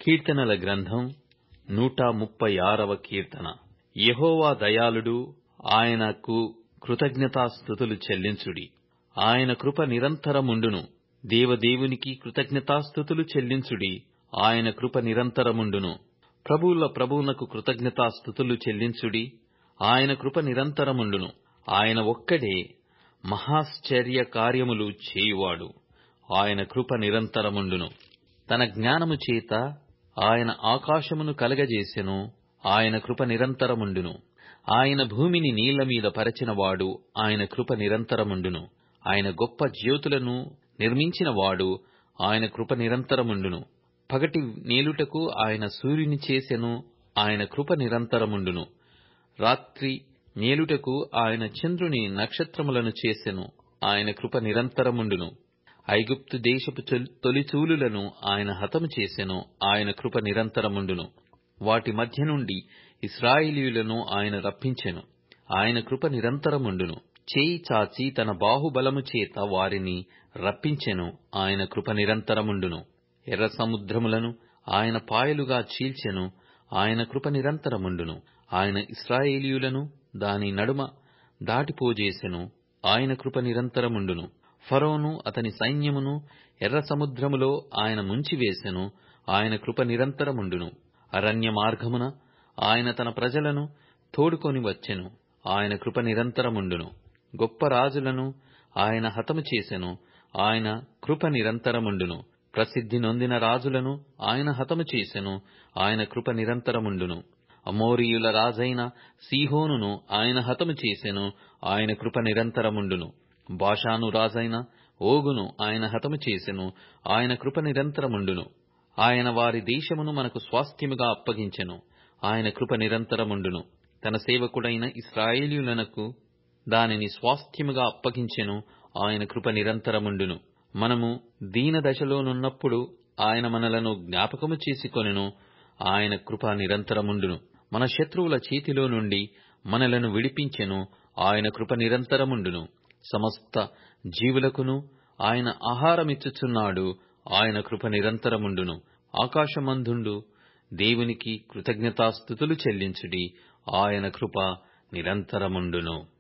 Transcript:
కీర్తనల గ్రంథం నూట ముప్పై ఆరవ కీర్తన యెహోవా దయాళుడు ఆయనకు కృతజ్ఞతాస్థుతులు చెల్లించుడి ఆయన కృప నిరంతరముండును దేవదేవునికి కృతజ్ఞతాస్థుతులు చెల్లించుడి ఆయన కృప నిరంతరముండును ప్రభువుల ప్రభువునకు కృతజ్ఞతాస్థుతులు చెల్లించుడి ఆయన కృప నిరంతరముండును ఆయన ఒక్కడే మహాశ్చర్య కార్యములు చేయువాడు ఆయన కృప నిరంతరముండును తన జ్ఞానము చేత ఆయన ఆకాశమును కలగజేసెను ఆయన కృప నిరంతరముండును ఆయన భూమిని నీళ్ల మీద పరచినవాడు ఆయన కృప నిరంతరముండును ఆయన గొప్ప జ్యోతులను నిర్మించినవాడు ఆయన కృప నిరంతరముండును పగటి నేలుటకు ఆయన సూర్యుని చేసెను ఆయన కృప నిరంతరముండును రాత్రి మేలుటకు ఆయన చంద్రుని నక్షత్రములను చేసెను ఆయన కృప నిరంతరముండును ఐగుప్తు దేశపు తొలిచూలులను ఆయన హతము చేసెను ఆయన కృప నిరంతరముండును వాటి మధ్య నుండి ఇస్రాయేలీయులను ఆయన రప్పించెను ఆయన కృప నిరంతరముండును చేయి చాచి తన బాహుబలము చేత వారిని రప్పించెను ఆయన కృప నిరంతరముండును ఎర్ర సముద్రములను ఆయన పాయలుగా చీల్చెను ఆయన కృప నిరంతరముండును ఆయన ఇస్రాయేలీయులను దాని నడుమ దాటిపోజేసెను ఆయన కృప నిరంతరముండును ఫరోను అతని సైన్యమును ఎర్ర సముద్రములో ఆయన ముంచివేసెను ఆయన కృప నిరంతరముండును అరణ్య మార్గమున ఆయన తన ప్రజలను తోడుకొని వచ్చెను ఆయన కృప నిరంతరముండును గొప్ప రాజులను ఆయన హతము చేసెను ఆయన కృప నిరంతరముండును ప్రసిద్ధి నొందిన రాజులను ఆయన హతము చేసెను ఆయన కృప నిరంతరముండును అమోరీయుల రాజైన సీహోనును ఆయన హతము చేసెను ఆయన కృప నిరంతరముండును బాషాను రాజైన ఓగును ఆయన హతము చేసెను ఆయన కృప నిరంతరముండును ఆయన వారి దేశమును మనకు స్వాస్థ్యముగా అప్పగించెను ఆయన కృప నిరంతరముండును తన సేవకుడైన ఇస్రాయేలీయులకు దానిని స్వాస్థ్యముగా అప్పగించెను ఆయన కృప నిరంతరముండును మనము దీన దశలోనున్నప్పుడు ఆయన మనలను జ్ఞాపకము చేసుకొనెను ఆయన కృప నిరంతరముండును మన శత్రువుల చేతిలో నుండి మనలను విడిపించెను ఆయన కృప నిరంతరముండును సమస్త జీవులకును ఆయన ఆహారమిచ్చుచున్నాడు ఆయన కృప నిరంతరముండును ఆకాశమందుండు దేవునికి కృతజ్ఞతాస్థుతులు చెల్లించుడి ఆయన కృప నిరంతరముండును